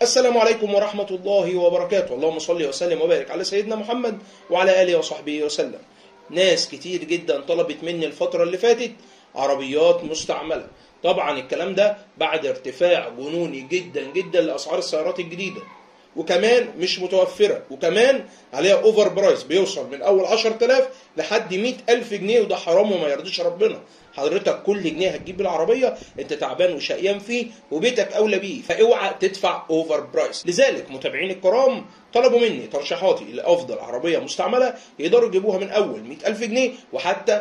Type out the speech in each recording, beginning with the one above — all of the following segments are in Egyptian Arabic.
السلام عليكم ورحمة الله وبركاته اللهم صل وسلم وبارك على سيدنا محمد وعلى آله وصحبه وسلم ناس كتير جدا طلبت مني الفترة اللي فاتت عربيات مستعملة طبعا الكلام ده بعد ارتفاع جنوني جدا جدا لأسعار السيارات الجديدة وكمان مش متوفرة وكمان عليها اوفر برايس بيوصل من اول 10000 لحد 100000 جنيه وده حرام وما يرضيش ربنا حضرتك كل جنيه هتجيب العربية انت تعبان وشقيان فيه وبيتك اولى بيه فاوعى تدفع اوفر برايس لذلك متابعين الكرام طلبوا مني ترشيحاتي لافضل عربية مستعملة يقدروا يجيبوها من اول 100000 جنيه وحتى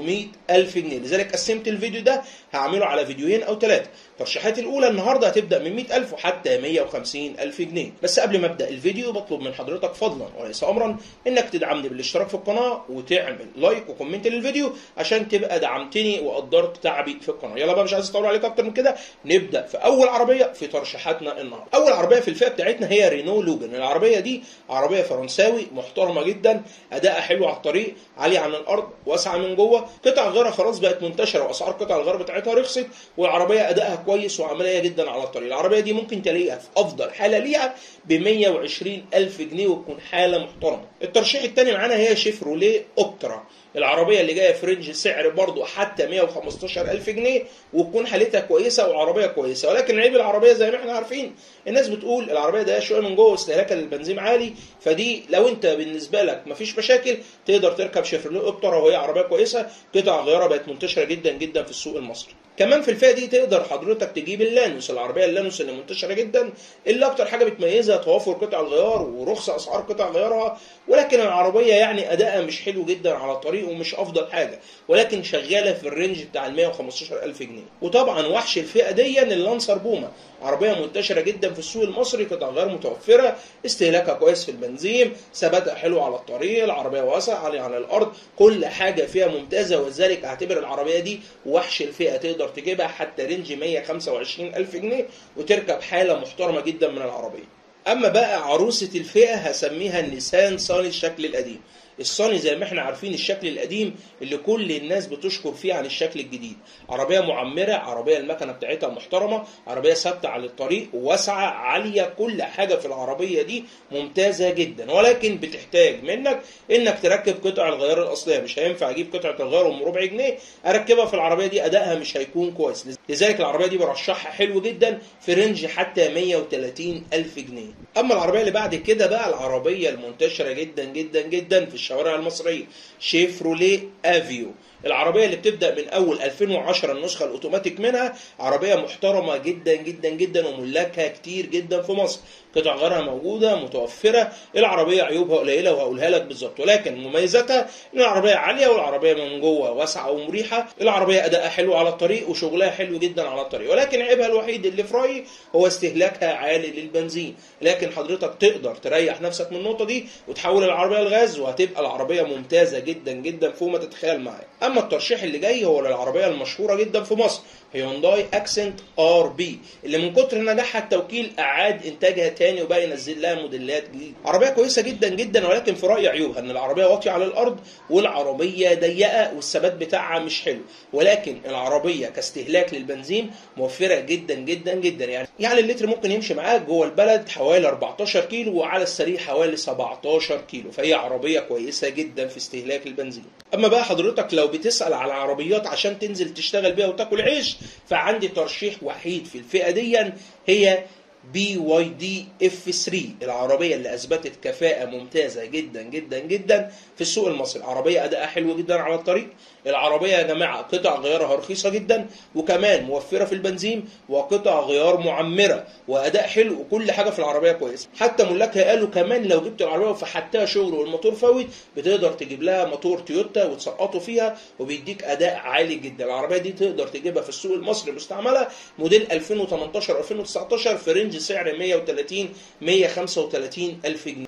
300000 جنيه لذلك قسمت الفيديو ده هعمله على فيديوهين او ثلاثة ترشيحاتي الاولى النهارده هتبدا من 100000 وحتى 150000 جنيه بس قبل ما ابدا الفيديو بطلب من حضرتك فضلا وليس امرا انك تدعمني بالاشتراك في القناه وتعمل لايك وكومنت للفيديو عشان تبقى دعمتني وقدرت تعبي في القناه يلا بقى مش عايز اطول عليك اكتر من كده نبدا في اول عربيه في ترشيحاتنا النهارده اول عربيه في الفئه بتاعتنا هي رينو لوجان العربيه دي عربيه فرنساوي محترمه جدا اداءها حلو على الطريق عاليه عن الارض واسعه من جوه قطع غيارها خلاص بقت منتشره واسعار قطع الغيار بتاعتها رخصت والعربيه ادائها كويس وعمليه جدا على الطريق العربيه دي ممكن تلاقيها في افضل حاله ليها ب 120 الف جنيه وتكون حاله محترمه الترشيح الثاني معانا هي شيفروليه اوبترا العربيه اللي جايه في رينج سعر برضه حتى 115 الف جنيه وتكون حالتها كويسه وعربيه كويسه ولكن عيب العربيه زي ما احنا عارفين الناس بتقول العربيه ده شويه من جوه استهلاكها للبنزين عالي فدي لو انت بالنسبه لك مفيش مشاكل تقدر تركب شيفروليه اوبترا وهي عربيه كويسه قطع غيارها بقت منتشره جدا جدا في السوق المصري كمان في الفئه دي تقدر حضرتك تجيب اللانوس العربيه اللانوس اللي منتشره جدا اللي اكتر حاجه بتميزها توافر قطع الغيار ورخص اسعار قطع غيارها ولكن العربيه يعني ادائها مش حلو جدا على الطريق ومش افضل حاجه ولكن شغاله في الرينج بتاع ال 115 الف جنيه وطبعا وحش الفئه دي اللانسر بوما عربيه منتشره جدا في السوق المصري قطع غيار متوفره استهلاكها كويس في البنزين ثباتها حلو على الطريق العربيه واسعه عاليه على الارض كل حاجه فيها ممتازه ولذلك اعتبر العربيه دي وحش الفئه تقدر تجيبها حتى رينج 125 الف جنيه وتركب حاله محترمه جدا من العربيه اما بقى عروسه الفئه هسميها النيسان صاني الشكل القديم الصاني زي ما احنا عارفين الشكل القديم اللي كل الناس بتشكر فيه عن الشكل الجديد عربيه معمره عربيه المكنه بتاعتها محترمه عربيه ثابته على الطريق واسعه عاليه كل حاجه في العربيه دي ممتازه جدا ولكن بتحتاج منك انك تركب قطع الغيار الاصليه مش هينفع اجيب قطعه الغيار ام ربع جنيه اركبها في العربيه دي ادائها مش هيكون كويس لذلك العربيه دي برشحها حلو جدا في رينج حتى 130 الف جنيه اما العربيه اللي بعد كده بقى العربيه المنتشره جدا جدا جدا في الشوارع المصريه شيفروليه افيو العربية اللي بتبدأ من أول 2010 النسخة الأوتوماتيك منها عربية محترمة جدا جدا جدا وملاكها كتير جدا في مصر قطع غيارها موجودة متوفرة العربية عيوبها قليلة وهقولها لك بالظبط ولكن مميزاتها إن العربية عالية والعربية من جوه واسعة ومريحة العربية أدائها حلو على الطريق وشغلها حلو جدا على الطريق ولكن عيبها الوحيد اللي في رأيي هو استهلاكها عالي للبنزين لكن حضرتك تقدر تريح نفسك من النقطة دي وتحول العربية لغاز وهتبقى العربية ممتازة جدا جدا فوق ما تتخيل معايا أما الترشيح اللي جاي هو للعربية المشهورة جدا في مصر هيونداي اكسنت ار بي اللي من كتر نجاحها التوكيل اعاد انتاجها تاني وبقى ينزل لها موديلات جديده عربيه كويسه جدا جدا ولكن في رايي عيوبها ان العربيه واطيه على الارض والعربيه ضيقه والثبات بتاعها مش حلو ولكن العربيه كاستهلاك للبنزين موفره جدا جدا جدا يعني يعني اللتر ممكن يمشي معاك جوه البلد حوالي 14 كيلو وعلى السريع حوالي 17 كيلو فهي عربيه كويسه جدا في استهلاك البنزين اما بقى حضرتك لو بتسال على عربيات عشان تنزل تشتغل بيها وتاكل عيش فعندي ترشيح وحيد في الفئه دي هي بي واي دي اف 3 العربيه اللي اثبتت كفاءه ممتازه جدا جدا جدا في السوق المصري العربيه ادائها حلو جدا على الطريق العربيه يا جماعه قطع غيارها رخيصه جدا وكمان موفره في البنزين وقطع غيار معمره واداء حلو وكل حاجه في العربيه كويسه حتى ملاكها قالوا كمان لو جبت العربيه وفحتها شغل والموتور فوت بتقدر تجيب لها موتور تويوتا وتسقطه فيها وبيديك اداء عالي جدا العربيه دي تقدر تجيبها في السوق المصري مستعمله موديل 2018 2019 في رينج سعر 130 135 الف جنيه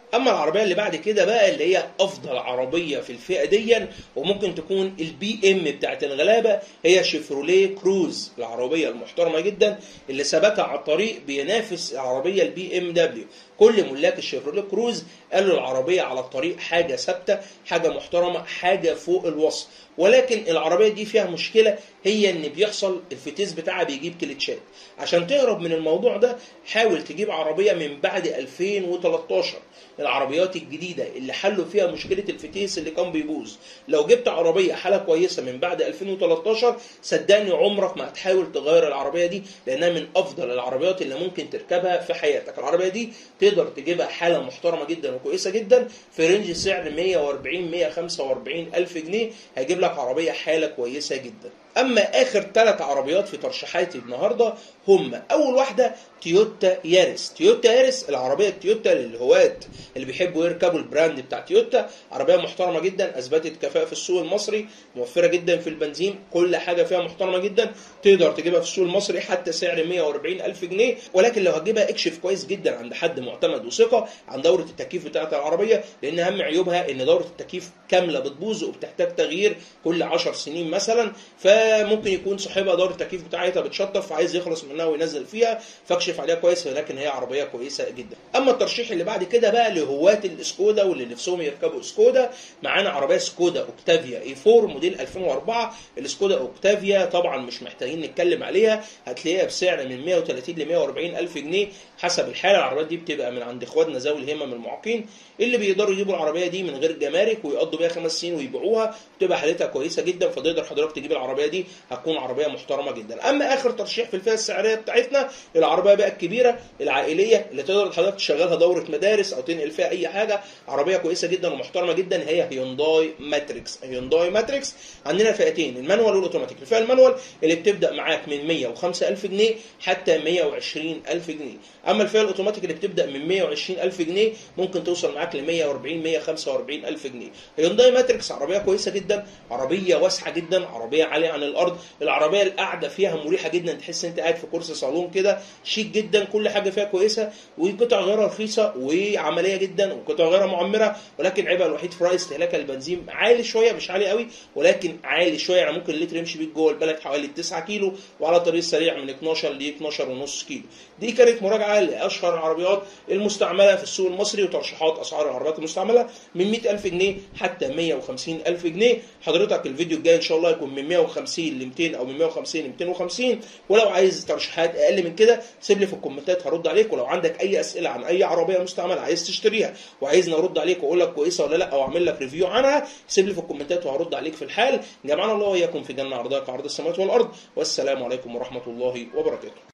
اما العربيه اللي بعد كده بقى اللي هي افضل عربيه في الفئه دي وممكن تكون البي ام بتاعت الغلابه هي شيفروليه كروز العربيه المحترمه جدا اللي ثبتها على الطريق بينافس العربيه البي ام دبليو كل ملاك الشيفروليه كروز قالوا العربيه على الطريق حاجه ثابته حاجه محترمه حاجه فوق الوصف ولكن العربيه دي فيها مشكله هي ان بيحصل الفتيس بتاعها بيجيب كليتشات عشان تهرب من الموضوع ده حاول تجيب عربيه من بعد 2013 العربيات الجديده اللي حلوا فيها مشكله الفتيس اللي كان بيبوظ لو جبت عربيه حاله كويسه من بعد 2013 صدقني عمرك ما هتحاول تغير العربيه دي لانها من افضل العربيات اللي ممكن تركبها في حياتك العربيه دي تقدر تجيبها حاله محترمه جدا وكويسه جدا في رينج سعر 140 145 الف جنيه هيجيب لك عربيه حاله كويسه جدا اما اخر ثلاث عربيات في ترشيحاتي النهارده هم اول واحده تويوتا يارس تويوتا يارس العربيه التويوتا للهواة اللي بيحبوا يركبوا البراند بتاع تويوتا عربيه محترمه جدا اثبتت كفاءه في السوق المصري موفره جدا في البنزين كل حاجه فيها محترمه جدا تقدر تجيبها في السوق المصري حتى سعر 140 الف جنيه ولكن لو هتجيبها اكشف كويس جدا عند حد معتمد وثقه عن دوره التكييف بتاعه العربيه لان اهم عيوبها ان دوره التكييف كامله بتبوظ وبتحتاج تغيير كل 10 سنين مثلا فممكن يكون صاحبها دوره التكييف بتاعتها بتشطف وعايز يخلص منها وينزل فيها فاكشف عليها كويس ولكن هي عربيه كويسه جدا اما الترشيح اللي بعد كده بقى لهواة السكودا واللي نفسهم يركبوا سكودا معانا عربيه سكودا اوكتافيا اي 4 موديل 2004 السكودا اوكتافيا طبعا مش محتاجين نتكلم عليها هتلاقيها بسعر من 130 ل 140 الف جنيه حسب الحاله العربيات دي بتبقى من عند اخواتنا ذوي الهمم المعاقين اللي بيقدروا يجيبوا العربيه دي من غير جمارك ويقضوا بيها خمس سنين ويبيعوها بتبقى حالتها كويسه جدا فتقدر حضرتك تجيب العربيه دي هتكون عربيه محترمه جدا اما اخر ترشيح في الفئه السعريه بتاعتنا العربيه بقى الكبيره العائليه اللي تقدر حضرتك تشغلها دوره مدارس او تنقل فيها اي حاجه عربيه كويسه جدا ومحترمه جدا هي هيونداي ماتريكس هيونداي ماتريكس عندنا فئتين المانوال والاوتوماتيك الفئه المانوال اللي بتبدا معاك من 105000 جنيه حتى 120000 جنيه اما الفئه الاوتوماتيك اللي بتبدا من 120000 جنيه ممكن توصل معاك ل 140 145000 جنيه هيونداي ماتريكس عربيه كويسه جدا عربيه واسعه جدا عربيه عاليه عن الارض العربيه القعده فيها مريحه جدا تحس انت قاعد في كرسي صالون كده شيك جدا كل حاجه فيها كويسه وقطع غيارها رخيصه وعمليه جدا وقطع غيارها معمره ولكن عيبها الوحيد في رأي استهلاك البنزين عالي شويه مش عالي قوي ولكن عالي شويه يعني ممكن اللتر يمشي بيك جوه البلد حوالي 9 كيلو وعلى الطريق السريع من 12 ل 12 ونص كيلو دي كانت مراجعه لاشهر العربيات المستعمله في السوق المصري وترشيحات اسعار العربيات المستعمله من 100000 جنيه حتى 150000 جنيه حضرتك الفيديو الجاي ان شاء الله يكون من 150 ل 200 او من 150 ل 250 ولو عايز ترشيحات اقل من كده سيب لي في الكومنتات هرد عليك ولو عندك اي اسئله عن اي عربيه مستعمله عايز تشتريها وعايزني ارد عليك واقول لك كويسه ولا لا او اعمل لك ريفيو عنها سيب لي في الكومنتات وهرد عليك في الحال جمعنا الله واياكم في جنه عرضها كعرض السماوات والارض والسلام عليكم ورحمه الله وبركاته